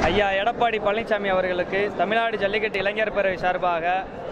ஐயா எடப்பாடி பழனிசாமி அவர்களுக்கு தமிழ்நாடு ஜல்லிக்கட்டு இளைஞர் பேரவை சார்பாக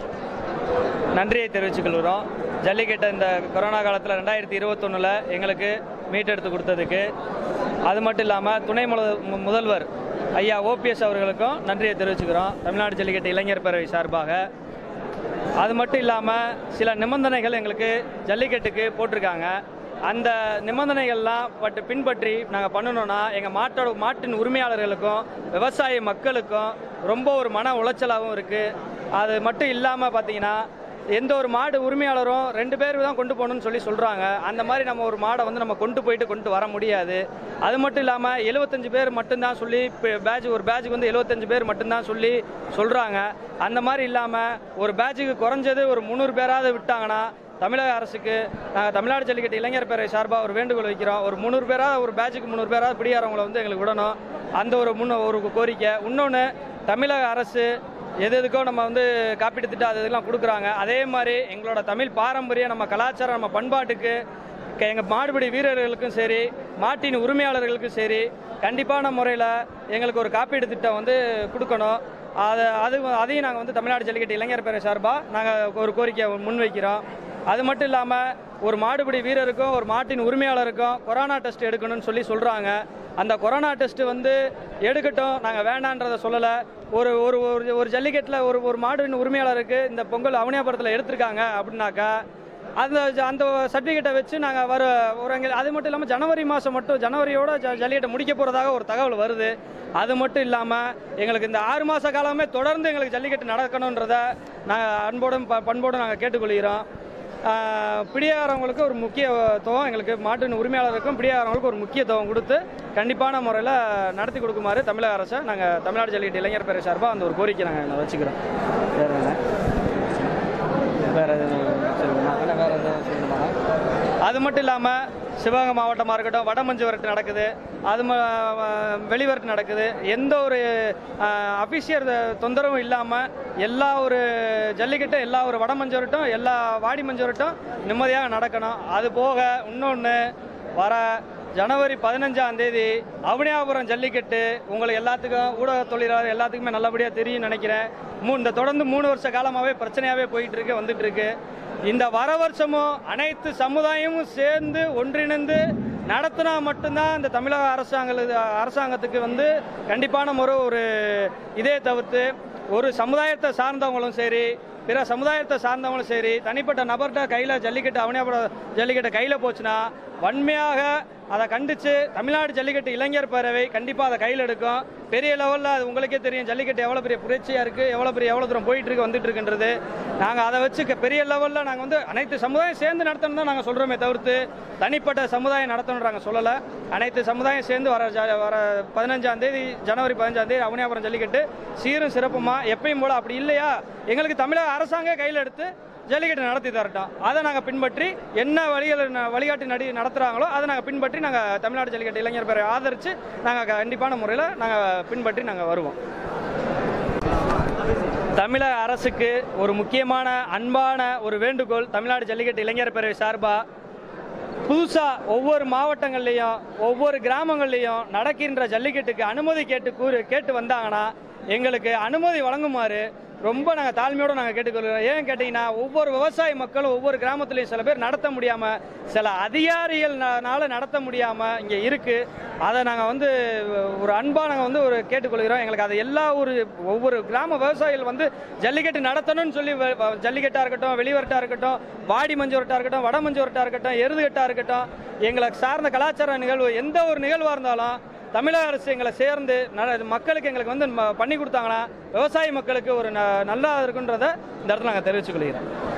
நன்றியை தெரிவித்துக் கொள்கிறோம் ஜல்லிக்கட்டு இந்த கொரோனா காலத்தில் ரெண்டாயிரத்தி இருபத்தொன்னில் எங்களுக்கு மீட்டெடுத்து கொடுத்ததுக்கு அது மட்டும் இல்லாமல் துணை முத- மு- முதல்வர் ஐயா ஓபிஎஸ் அவர்களுக்கும் நன்றியை தெரிவிச்சுக்கிறோம் தமிழ்நாடு ஜல்லிக்கட்டு இளைஞர் பேரவை சார்பாக அது மட்டும் இல்லாமல் சில நிபந்தனைகள் எங்களுக்கு ஜல்லிக்கட்டுக்கு போட்டிருக்காங்க அந்த நிபந்தனைகள்லாம் பட்டு பின்பற்றி நாங்கள் பண்ணணும்னா எங்கள் மாட்டோட மாட்டின் உரிமையாளர்களுக்கும் விவசாய மக்களுக்கும் ரொம்ப ஒரு மன உளைச்சலாகவும் இருக்குது அது மட்டும் இல்லாமல் பார்த்தீங்கன்னா எந்த ஒரு மாடு உரிமையாளரும் ரெண்டு பேர் தான் கொண்டு போகணும்னு சொல்லி சொல்கிறாங்க அந்த மாதிரி நம்ம ஒரு மாடை வந்து நம்ம கொண்டு போயிட்டு கொண்டு வர முடியாது அது மட்டும் இல்லாமல் எழுபத்தஞ்சு பேர் மட்டும்தான் சொல்லி பேட்ச் ஒரு பேட்சுக்கு வந்து எழுபத்தஞ்சு பேர் மட்டும்தான் சொல்லி சொல்கிறாங்க அந்த மாதிரி இல்லாமல் ஒரு பேட்சுக்கு குறைஞ்சது ஒரு முந்நூறு பேராவது விட்டாங்கன்னா தமிழக அரசுக்கு நாங்கள் தமிழ்நாடு ஜல்லிக்கட்டு இளைஞர் பேரவை சார்பாக ஒரு வேண்டுகோள் வைக்கிறோம் ஒரு முந்நூறு பேராவது ஒரு பேட்சுக்கு முந்நூறு பேராவது பிடியாரவங்களை வந்து எங்களுக்கு விடணும் அந்த ஒரு முன்ன ஒரு கோரிக்கை இன்னொன்று தமிழக அரசு எது எதுக்கோ நம்ம வந்து காப்பீட்டு திட்டம் அது இதெல்லாம் கொடுக்குறாங்க அதே மாதிரி எங்களோட தமிழ் பாரம்பரியம் நம்ம கலாச்சாரம் நம்ம பண்பாட்டுக்கு க- எங்க மாடுபிடி வீரர்களுக்கும் சரி மாட்டின் உரிமையாளர்களுக்கும் சரி கண்டிப்பான முறையில் எங்களுக்கு ஒரு காப்பீடு திட்டம் வந்து கொடுக்கணும் அதை அது அதையும் நாங்கள் வந்து தமிழ்நாடு ஜல்லிக்கட்டு இளைஞர் பேரவை சார்பாக நாங்கள் ஒரு கோரிக்கையை முன்வைக்கிறோம் அது மட்டும் இல்லாமல் ஒரு மாடுபிடி வீரருக்கும் ஒரு மாட்டின் உரிமையாளருக்கும் கொரோனா டெஸ்ட் எடுக்கணும்னு சொல்லி சொல்கிறாங்க அந்த கொரோனா டெஸ்ட் வந்து எடுக்கட்டும் நாங்கள் வேண்டான்றதை சொல்லலை ஒரு ஒரு ஒரு ஒரு ஜல்லிக்கட்டில் ஒரு ஒரு மாடுபின் உரிமையாளருக்கு இந்த பொங்கல் அவனியாபுரத்தில் எடுத்திருக்காங்க அப்படின்னாக்கா அந்த அந்த சர்டிஃபிகேட்டை வச்சு நாங்கள் வர ஒரு எங்க அது மட்டும் இல்லாமல் ஜனவரி மாதம் மட்டும் ஜனவரியோட ஜ- ஜல்லிக்கட்டை முடிக்க போகிறதாக ஒரு தகவல் வருது அது மட்டும் இல்லாமல் எங்களுக்கு இந்த ஆறு மாத காலமே தொடர்ந்து எங்களுக்கு ஜல்லிக்கட்டு நடக்கணுன்றதை நாங்கள் அன்போடும் ப- பண்போடும் நாங்கள் கேட்டுக்கொள்கிறோம் ஆஹ் பிடியாரவங்களுக்கு ஒரு முக்கியத்துவம் எங்களுக்கு மாட்டின் உரிமையாளருக்கும் பிடியாரவங்களுக்கு ஒரு முக்கியத்துவம் கொடுத்து கண்டிப்பான முறையில் நடத்தி கொடுக்குமாறு தமிழக அரசை நாங்கள் தமிழ்நாடு ஜல்லிக்கட்டு இளைஞர் பேரவை சார்பாக அந்த ஒரு கோரிக்கை நாங்கள் வச்சுக்கிறோம் வேறு என்ன வேறு எதுவும் சொல்லணுமா வேறு எதுவும் சொல்லணுமா அது மட்டும் இல்லாமல் சிவகங்கை மாவட்டமாக இருக்கட்டும் வடமஞ்சு வரட்டு நடக்குது அது ம- ம- வெளிவரட்டு நடக்குது எந்த ஒரு அஃபிஷியல் தொந்தரவும் இல்லாமல் எல்லா ஒரு ஜல்லிக்கட்டும் எல்லா ஒரு வடமஞ்சு வரட்டும் எல்லா வாடி மஞ்சு வரட்டும் நிம்மதியாக நடக்கணும் அது போக இன்னொன்று வர ஜனவரி பதினஞ்சாம் தேதி அவனியாபுரம் ஜல்லிக்கட்டு உங்களுக்கு எல்லாத்துக்கும் ஊடக தொழிலாளர் எல்லாத்துக்குமே நல்லபடியாக தெரியும் நினைக்கிறேன் மூ இந்த தொடர்ந்து மூணு வருஷ காலமாகவே பிரச்சனையாகவே போயிட்டு இருக்கு வந்துட்டு இருக்கு இந்த வர வருஷமும் அனைத்து சமுதாயமும் சேர்ந்து ஒன்றிணைந்து நடத்தினா மட்டும்தான் இந்த தமிழக அரசாங்க அரசாங்கத்துக்கு வந்து கண்டிப்பான முறை ஒரு இதே தவிர்த்து ஒரு சமுதாயத்தை சார்ந்தவங்களும் சரி பிற சமுதாயத்தை சார்ந்தவங்களும் சரி தனிப்பட்ட நபர்கிட்ட கையில் ஜல்லிக்கட்டு அவனியாபுரம் ஜல்லிக்கட்டு கையில் போச்சுன்னா வன்மையாக அதை கண்டித்து தமிழ்நாடு ஜல்லிக்கட்டு இளைஞர் பேரவை கண்டிப்பாக அதை கையில் எடுக்கும் பெரிய லெவலில் அது உங்களுக்கே தெரியும் ஜல்லிக்கட்டு எவ்வளோ பெரிய புரட்சியாக இருக்குது எவ்வளோ பெரிய எவ்வளோ தூரம் போயிட்டு இருக்கு வந்துட்டு இருக்குன்றது நாங்கள் அதை வச்சு க- பெரிய லெவலில் நாங்கள் வந்து அனைத்து சமுதாயம் சேர்ந்து நடத்தணும் தான் நாங்கள் சொல்கிறோமே தவிர்த்து தனிப்பட்ட சமுதாயம் நடத்தணும் நாங்கள் சொல்லலை அனைத்து சமுதாயம் சேர்ந்து வர ஜ- வர பதினஞ்சாம் தேதி ஜனவரி பதினஞ்சாம் தேதி அவனியாபுரம் ஜல்லிக்கட்டு சீரும் சிறப்புமா எப்பயும் போல அப்படி இல்லையா எங்களுக்கு தமிழக அரசாங்கம் கையில் எடுத்து ஜல்லிக்கட்டு நடத்தி தரட்டும் அதை நாங்கள் பின்பற்றி என்ன வழிகள் ந- வழிகாட்டி நடி நடத்துகிறாங்களோ அதை நாங்கள் பின்பற்றி நாங்கள் தமிழ்நாடு ஜல்லிக்கட்டு இளைஞர் பேரை ஆதரித்து நாங்கள் கண்டிப்பான முறையில் நாங்கள் பின்பற்றி நாங்கள் வருவோம் தமிழக அரசுக்கு ஒரு முக்கியமான அன்பான ஒரு வேண்டுகோள் தமிழ்நாடு ஜல்லிக்கட்டு இளைஞர் பேரவை சார்பாக புதுசாக ஒவ்வொரு மாவட்டங்கள்லையும் ஒவ்வொரு கிராமங்கள்லையும் நடக்கின்ற ஜல்லிக்கட்டுக்கு அனுமதி கேட்டு கூறு கேட்டு வந்தாங்கன்னா எங்களுக்கு அனுமதி வழங்குமாறு ரொம்ப நாங்கள் தாழ்மையோடு நாங்கள் கேட்டுக்கொள்கிறோம் ஏன் கேட்டிங்கன்னா ஒவ்வொரு விவசாய மக்களும் ஒவ்வொரு கிராமத்துலையும் சில பேர் நடத்த முடியாமல் சில அதிகாரிகள்னால நடத்த முடியாமல் இங்கே இருக்குது அதை நாங்கள் வந்து ஒரு அன்பாக நாங்கள் வந்து ஒரு கேட்டுக்கொள்கிறோம் எங்களுக்கு அது எல்லா ஒரு ஒவ்வொரு கிராம விவசாயிகள் வந்து ஜல்லிக்கட்டு நடத்தணும்னு சொல்லி வ- வ- ஜல்லிக்கட்டாக இருக்கட்டும் வெளிவரட்டாக இருக்கட்டும் வாடி மஞ்சூரட்டாக இருக்கட்டும் வட மஞ்சூரட்டாக இருக்கட்டும் எருதுகட்டாக இருக்கட்டும் எங்களுக்கு சார்ந்த கலாச்சார நிகழ்வு எந்த ஒரு நிகழ்வாக இருந்தாலும் தமிழக அரசு எங்களை சேர்ந்து ந- மக்களுக்கு எங்களுக்கு வந்து ம- பண்ணி கொடுத்தாங்கன்னா விவசாய மக்களுக்கு ஒரு ந- நல்லா இருக்குன்றதை இந்த இடத்துல நாங்கள் தெரிவித்துக் கொள்கிறோம்